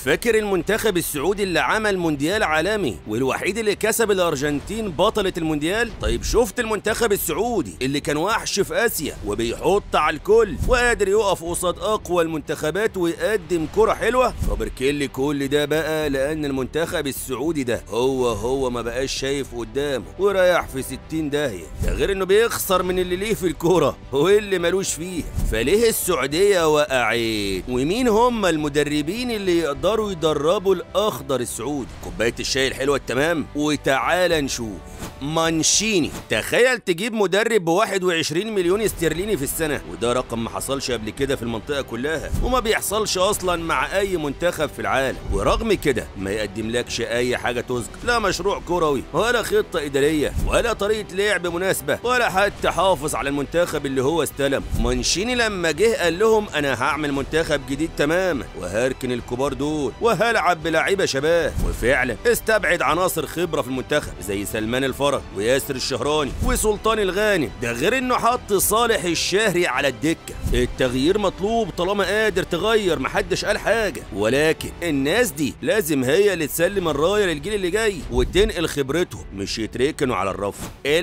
فاكر المنتخب السعودي اللي عمل مونديال عالمي والوحيد اللي كسب الارجنتين بطلة المونديال طيب شفت المنتخب السعودي اللي كان وحش في اسيا وبيحط على الكل وقادر يقف قصاد اقوى المنتخبات ويقدم كرة حلوة فبركلي كل ده بقى لان المنتخب السعودي ده هو هو ما بقاش شايف قدامه ورايح في 60 داهية ده غير انه بيخسر من اللي ليه في الكورة واللي ملوش فيه فليه السعودية وقعت ومين هم المدربين اللي يقدروا يدربوا الاخضر السعودي كوباية الشاي الحلوة التمام وتعالى نشوف مانشيني تخيل تجيب مدرب ب 21 مليون استرليني في السنة وده رقم ما حصلش قبل كده في المنطقة كلها وما بيحصلش أصلا مع أي منتخب في العالم ورغم كده ما يقدملكش أي حاجة تذكر لا مشروع كروي ولا خطة إدارية ولا طريقة لعب مناسبة ولا حتى حافظ على المنتخب اللي هو استلم مانشيني لما جه قال لهم أنا هعمل منتخب جديد تماما وهركن الكبار دول وهلعب بلاعيبة شباب وفعلا استبعد عناصر خبرة في المنتخب زي سلمان الفرج وياسر الشهراني وسلطان الغانم ده غير انه حط صالح الشهري على الدكة التغيير مطلوب طالما قادر تغير محدش قال حاجة ولكن الناس دي لازم هي اللي تسلم الراية للجيل اللي جاي وتنقل خبرتهم مش يتركنوا على الرف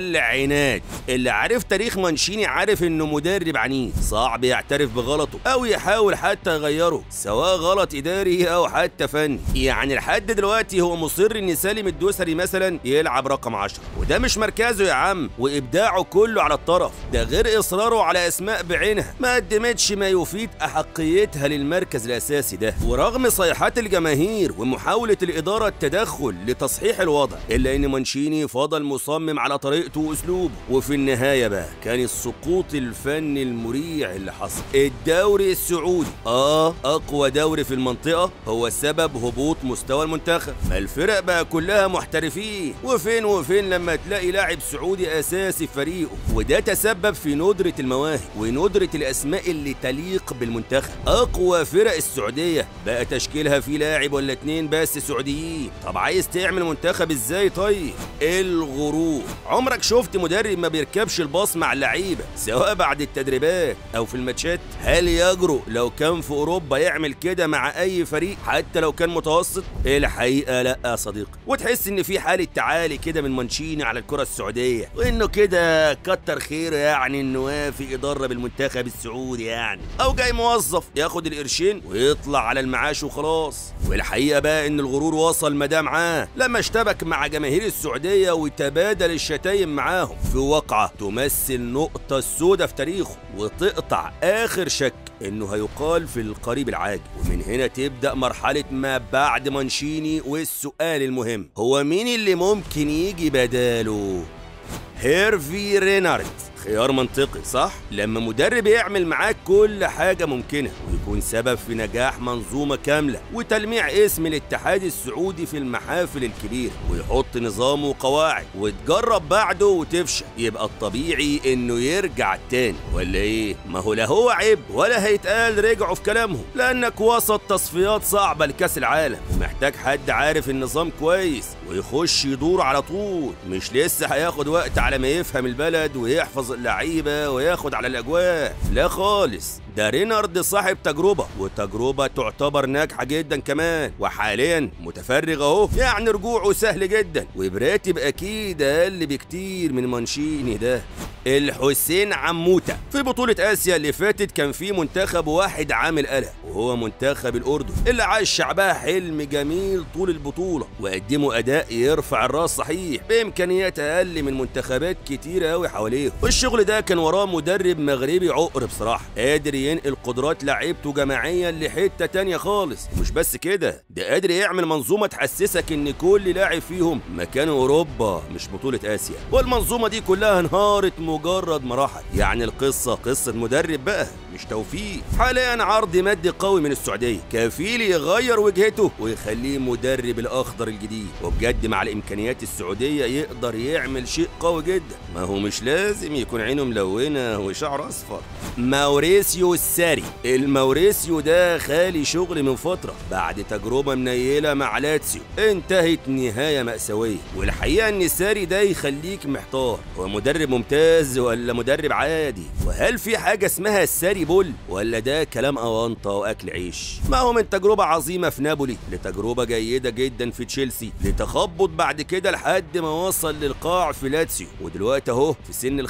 العناد اللي عارف تاريخ مانشيني عارف انه مدرب عنيد صعب يعترف بغلطه او يحاول حتى يغيره سواء غلط اداري او حتى فني يعني لحد دلوقتي هو مصر ان سالم الدوسري مثلا يلعب رقم 10 وده مش مركزه يا عم وابداعه كله على الطرف ده غير اصراره على اسماء بعينها ما قدمتش ما يفيد احقيتها للمركز الاساسي ده ورغم صيحات الجماهير ومحاوله الاداره التدخل لتصحيح الوضع الا ان مانشيني فضل مصمم على طريقته واسلوبه وفي النهايه بقى كان السقوط الفني المريع اللي حصل الدوري السعودي اه اقوى دوري في المنطقه هو سبب هبوط مستوى المنتخب ما الفرق بقى كلها محترفين وفين وفين لما تلاقي لاعب سعودي اساسي في فريقه وده تسبب في ندره المواهب وندره الاسماء اللي تليق بالمنتخب اقوى فرق السعوديه بقى تشكيلها في لاعب ولا اتنين بس سعوديين طب عايز تعمل منتخب ازاي طيب الغرور عمرك شفت مدرب ما بيركبش الباص مع اللعيبه سواء بعد التدريبات او في الماتشات هل يجرؤ لو كان في اوروبا يعمل كده مع اي فريق حتى لو كان متوسط الحقيقه لا يا صديقي وتحس ان في حاله تعالي كده من مانشيني على الكره السعوديه وانه كده كتر خيره يعني انه وافق يدرب المنتخب السعودي يعني او جاي موظف ياخد القرشين ويطلع على المعاش وخلاص والحقيقه بقى ان الغرور وصل مدام معاه لما اشتبك مع جماهير السعوديه وتبادل الشتايم معاهم في واقعه تمثل نقطه السوداء في تاريخه وتقطع اخر شك انه هيقال في القريب العاجل ومن هنا تبدا مرحله ما بعد مانشيني والسؤال المهم هو مين اللي ممكن يجي بداله هيرفي رينارد خيار منطقي صح؟ لما مدرب يعمل معاك كل حاجة ممكنة ويكون سبب في نجاح منظومة كاملة وتلميع اسم الاتحاد السعودي في المحافل الكبيرة ويحط نظام وقواعد وتجرب بعده وتفشل يبقى الطبيعي انه يرجع تاني ولا ايه؟ ما هو لا هو عيب ولا هيتقال رجعوا في كلامهم لانك وسط تصفيات صعبة لكأس العالم ومحتاج حد عارف النظام كويس ويخش يدور على طول مش لسه هياخد وقت على ما يفهم البلد ويحفظ اللعيبة وياخد على الأجواء لا خالص ده رينارد صاحب تجربة وتجربة تعتبر ناجحة جدا كمان وحاليا متفرغ اهو يعني رجوعه سهل جدا وبراتب أكيد أقل بكتير من مانشيني ده الحسين عموتة في بطولة آسيا اللي فاتت كان في منتخب واحد عامل قلق وهو منتخب الأردن اللي عاش شعبها حلم جميل طول البطولة وقدموا أداء يرفع الراس صحيح بإمكانيات أقل من منتخبات كتيرة أوي حواليه والشغل ده كان وراه مدرب مغربي عقر بصراحة قادر ينقل قدرات لعيبته جماعيا لحتة تانية خالص مش بس كده ده قادر يعمل منظومة تحسسك إن كل لاعب فيهم مكان أوروبا مش بطولة آسيا والمنظومة دي كلها انهارت مجرد مراحل يعني القصة قصة مدرب بقى مش توفيق حاليا عرض مادي قوي من السعودية كفيل يغير وجهته ويخليه مدرب الأخضر الجديد وبجد مع الإمكانيات السعودية يقدر يعمل شيء قوي جدا ما هو مش لازم يكون عينه ملونة وشعر أصفر ماوريسيو الساري الماوريسيو ده خالي شغل من فترة بعد تجربة منيلة مع لاتسيو انتهت نهاية مأساوية والحقيقة ان الساري ده يخليك محتار هو مدرب ممتاز ولا مدرب عادي وهل في حاجة اسمها الساري بول ولا ده كلام أونطة اكل عيش ما هو من تجربه عظيمه في نابولي لتجربه جيده جدا في تشيلسي لتخبط بعد كده لحد ما وصل للقاع في لاتسيو ودلوقتي اهو في سن ال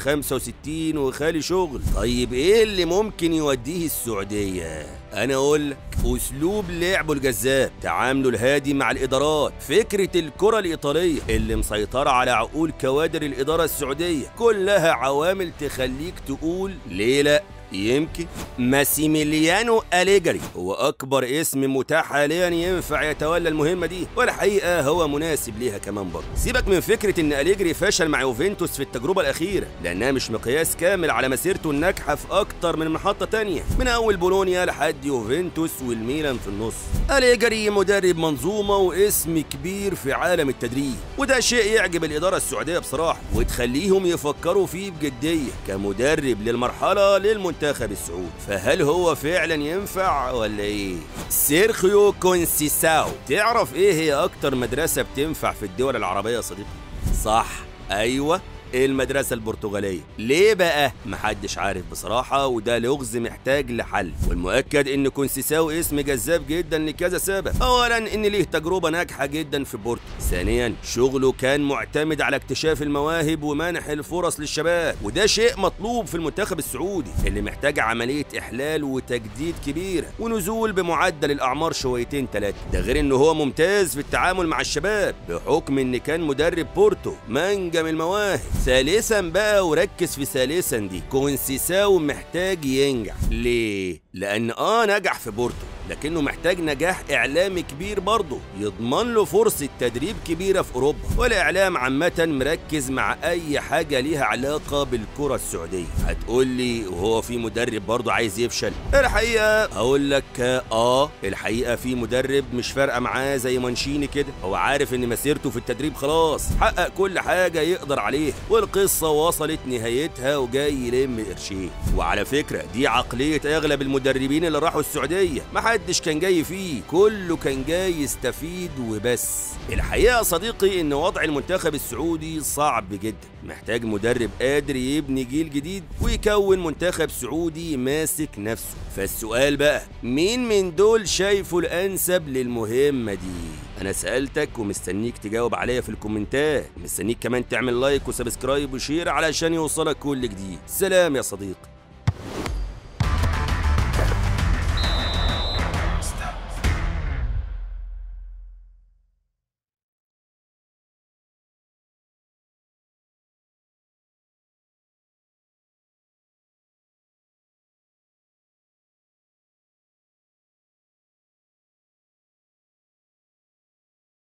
65 وخالي شغل طيب ايه اللي ممكن يوديه السعوديه انا اقول لك اسلوب لعبه الجذاب تعامله الهادي مع الادارات فكره الكره الايطاليه اللي مسيطره على عقول كوادر الاداره السعوديه كلها عوامل تخليك تقول ليه لا يمكن ماسيميليانو أليجري هو أكبر اسم متاح حاليا ينفع يتولى المهمة دي والحقيقة هو مناسب ليها كمان برضه سيبك من فكرة إن أليجري فشل مع يوفنتوس في التجربة الأخيرة لأنها مش مقياس كامل على مسيرته الناجحة في أكتر من محطة تانية من أول بولونيا لحد يوفنتوس والميلان في النص أليجري مدرب منظومة واسم كبير في عالم التدريب وده شيء يعجب الإدارة السعودية بصراحة وتخليهم يفكروا فيه بجدية كمدرب للمرحلة للمنتخب السعودي فهل هو فعلا ينفع ولا ايه سيرخيو كونسيساو تعرف ايه هي اكتر مدرسة بتنفع في الدول العربية يا صديقي صح ايوه المدرسة البرتغالية ليه بقى؟ محدش عارف بصراحة وده لغز محتاج لحل والمؤكد ان كونسيساو اسم جذاب جدا لكذا سبب اولا ان ليه تجربة ناجحة جدا في بورتو ثانيا شغله كان معتمد على اكتشاف المواهب ومنح الفرص للشباب وده شيء مطلوب في المنتخب السعودي اللي محتاج عملية احلال وتجديد كبيرة ونزول بمعدل الاعمار شويتين ثلاثة ده غير ان هو ممتاز في التعامل مع الشباب بحكم ان كان مدرب بورتو منجم المواهب ثالثا بقى وركز في ثالثا دي كونسيساو محتاج ينجح ليه لان اه نجح في بورتو لكنه محتاج نجاح اعلامي كبير برضه يضمن له فرصه تدريب كبيره في اوروبا والاعلام عامه مركز مع اي حاجه ليها علاقه بالكره السعوديه هتقول لي وهو في مدرب برضه عايز يفشل الحقيقه اقول لك اه الحقيقه في مدرب مش فارقه معاه زي مانشيني كده هو عارف ان مسيرته في التدريب خلاص حقق كل حاجه يقدر عليها والقصه وصلت نهايتها وجاي يلم قرشين وعلى فكره دي عقليه اغلب المدربين اللي راحوا السعوديه محدش كان جاي فيه كله كان جاي يستفيد وبس الحقيقه يا صديقي ان وضع المنتخب السعودي صعب جدا محتاج مدرب قادر يبني جيل جديد ويكون منتخب سعودي ماسك نفسه فالسؤال بقى مين من دول شايفه الانسب للمهمه دي انا سالتك ومستنيك تجاوب عليا في الكومنتات مستنيك كمان تعمل لايك وسبسكرايب وشير علشان يوصلك كل جديد سلام يا صديقي